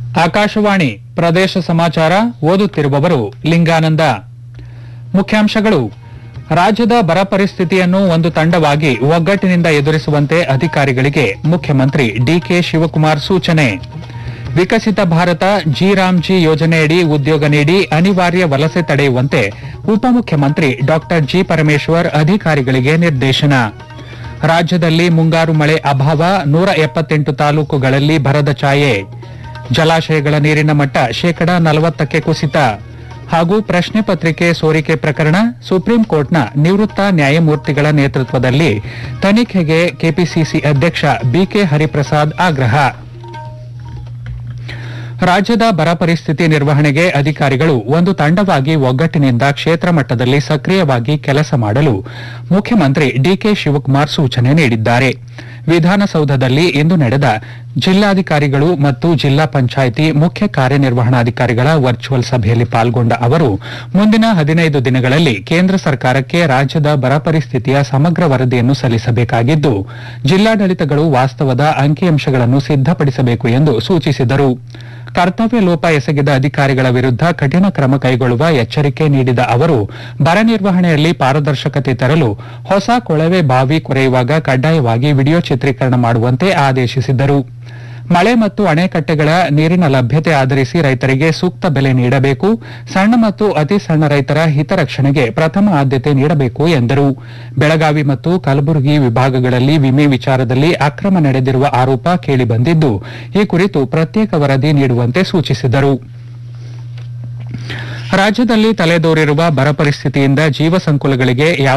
ಆಕಾಶವಾಣಿ ಪ್ರದೇಶ ಸಮಾಚಾರ ಓದುತ್ತಿರುವವರು ಲಿಂಗಾನಂದ ಮುಖ್ಯಾಂಶಗಳು ರಾಜ್ಯದ ಬರ ಪರಿಸ್ಥಿತಿಯನ್ನು ಒಂದು ತಂಡವಾಗಿ ಒಗ್ಗಟ್ಟಿನಿಂದ ಎದುರಿಸುವಂತೆ ಅಧಿಕಾರಿಗಳಿಗೆ ಮುಖ್ಯಮಂತ್ರಿ ಡಿಕೆ ಶಿವಕುಮಾರ್ ಸೂಚನೆ ವಿಕಸಿತ ಭಾರತ ಜಿ ರಾಮ್ಜಿ ಯೋಜನೆಯಡಿ ಉದ್ಯೋಗ ನೀಡಿ ಅನಿವಾರ್ಯ ವಲಸೆ ತಡೆಯುವಂತೆ ಉಪಮುಖ್ಯಮಂತ್ರಿ ಡಾ ಜಿ ಪರಮೇಶ್ವರ್ ಅಧಿಕಾರಿಗಳಿಗೆ ನಿರ್ದೇಶನ ರಾಜ್ಯದಲ್ಲಿ ಮುಂಗಾರು ಮಳೆ ಅಭಾವ ನೂರ ಎಪ್ಪತ್ತೆಂಟು ತಾಲೂಕುಗಳಲ್ಲಿ ಬರದ ಛಾಯೆ ಜಲಾಶಯಗಳ ನೀರಿನ ಮಟ್ಟ ಶೇಕಡಾ ನಲವತ್ತಕ್ಕೆ ಕುಸಿತ ಹಾಗೂ ಪ್ರಶ್ನೆ ಪತ್ರಿಕೆ ಸೋರಿಕೆ ಪ್ರಕರಣ ಸುಪ್ರೀಂ ಕೋರ್ಟ್ನ ನಿವೃತ್ತ ನ್ಯಾಯಮೂರ್ತಿಗಳ ನೇತೃತ್ವದಲ್ಲಿ ತನಿಖೆಗೆ ಕೆಪಿಸಿಸಿ ಅಧ್ಯಕ್ಷ ಬಿಕೆ ಹರಿಪ್ರಸಾದ್ ಆಗ್ರಹ ರಾಜ್ಯದ ಬರ ಪರಿಸ್ಥಿತಿ ನಿರ್ವಹಣೆಗೆ ಅಧಿಕಾರಿಗಳು ಒಂದು ತಂಡವಾಗಿ ಒಗ್ಗಟ್ಟಿನಿಂದ ಕ್ಷೇತ್ರ ಮಟ್ಟದಲ್ಲಿ ಸಕ್ರಿಯವಾಗಿ ಕೆಲಸ ಮಾಡಲು ಮುಖ್ಯಮಂತ್ರಿ ಡಿಕೆ ಶಿವಕುಮಾರ್ ಸೂಚನೆ ನೀಡಿದ್ದಾರೆ ವಿಧಾನಸೌಧದಲ್ಲಿ ಇಂದು ನಡೆದ ಜಿಲ್ಲಾಧಿಕಾರಿಗಳು ಮತ್ತು ಜಿಲ್ಲಾ ಪಂಚಾಯಿತಿ ಮುಖ್ಯ ಕಾರ್ಯನಿರ್ವಹಣಾಧಿಕಾರಿಗಳ ವರ್ಚುವಲ್ ಸಭೆಯಲ್ಲಿ ಪಾಲ್ಗೊಂಡ ಅವರು ಮುಂದಿನ ಹದಿನೈದು ದಿನಗಳಲ್ಲಿ ಕೇಂದ್ರ ಸರ್ಕಾರಕ್ಕೆ ರಾಜ್ಯದ ಬರ ಪರಿಸ್ಥಿತಿಯ ಸಮಗ್ರ ವರದಿಯನ್ನು ಸಲ್ಲಿಸಬೇಕಾಗಿದ್ದು ಜಿಲ್ಲಾಡಳಿತಗಳು ವಾಸ್ತವದ ಅಂಕಿಅಂಶಗಳನ್ನು ಸಿದ್ದಪಡಿಸಬೇಕು ಎಂದು ಸೂಚಿಸಿದರು ಕರ್ತವ್ಯ ಲೋಪ ಎಸಗಿದ ಅಧಿಕಾರಿಗಳ ವಿರುದ್ಧ ಕಠಿಣ ಕ್ರಮ ಕೈಗೊಳ್ಳುವ ಎಚ್ಚರಿಕೆ ನೀಡಿದ ಅವರು ಬರ ನಿರ್ವಹಣೆಯಲ್ಲಿ ಪಾರದರ್ಶಕತೆ ತರಲು ಹೊಸ ಕೊಳವೆ ಬಾವಿ ಕೊರೆಯುವಾಗ ಕಡ್ಡಾಯವಾಗಿ ವಿಡಿಯೋ ಚಿತ್ರೀಕರಣ ಮಾಡುವಂತೆ ಆದೇಶಿಸಿದರು ಮಳೆ ಮತ್ತು ಅಣೆಕಟ್ಟೆಗಳ ನೀರಿನ ಲಭ್ಯತೆ ಆಧರಿಸಿ ರೈತರಿಗೆ ಸೂಕ್ತ ಬೆಲೆ ನೀಡಬೇಕು ಸಣ್ಣ ಮತ್ತು ಅತಿ ಸಣ್ಣ ರೈತರ ಹಿತರಕ್ಷಣೆಗೆ ಪ್ರಥಮ ಆದ್ಯತೆ ನೀಡಬೇಕು ಎಂದರು ಬೆಳಗಾವಿ ಮತ್ತು ಕಲಬುರಗಿ ವಿಭಾಗಗಳಲ್ಲಿ ವಿಮೆ ವಿಚಾರದಲ್ಲಿ ಅಕ್ರಮ ನಡೆದಿರುವ ಆರೋಪ ಕೇಳಿಬಂದಿದ್ದು ಈ ಕುರಿತು ಪ್ರತ್ಯೇಕ ವರದಿ ನೀಡುವಂತೆ ಸೂಚಿಸಿದರು ರಾಜ್ಯದಲ್ಲಿ ತಲೆದೋರಿರುವ ಬರ ಪರಿಸ್ಥಿತಿಯಿಂದ ಜೀವ ಸಂಕುಲಗಳಿಗೆ ಯಾವ